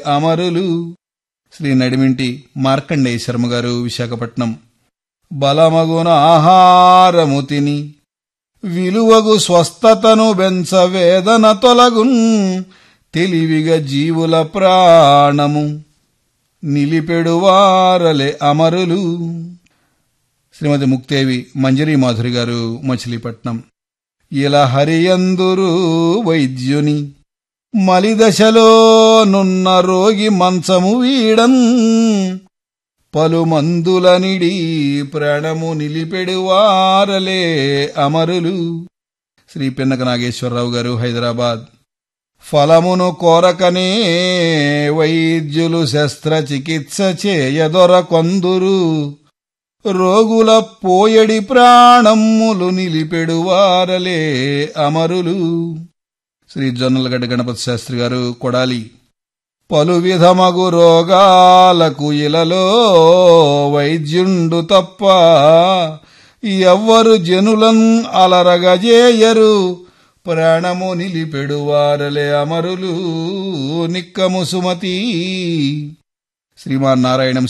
అమరులు శ్రీ నడిమింటి మార్కండేయ శర్మ గారు విశాఖపట్నం బలమగున ఆహారము తిని విలువగు స్వస్థతను బెంచ వేదన తొలగున్ తెలివిగా జీవుల ప్రాణము నిలిపెడువారలే అమరులు శ్రీమతి ముక్తేవి మంజరీ మాధురి గారు మచిలీపట్నం ఇలా హరియందురు వైద్యుని మలిదశలో నున్న రోగి మంచము వీడన్ పలు మందులనిడి ప్రాణము నిలిపెడువారలే అమరులు శ్రీ పిన్నక నాగేశ్వరరావు గారు హైదరాబాద్ ఫలమును కోరకనే వైద్యులు శస్త్రచికిత్స చేయదొర కొందురు రోగుల పోయడి ప్రాణమ్ములు నిలిపెడువారలే అమరులు శ్రీ జొన్నలగడ్డ గణపతి శాస్త్రి గారు కొడాలి పలు విధమగు రోగాలకు ఇలలో వైద్యుండు తప్ప ఎవ్వరు జనులన్ అలరగజేయరు ప్రాణము నిలిపెడువారలే అమరులు నిక్కము సుమతి శ్రీమాన్ నారాయణం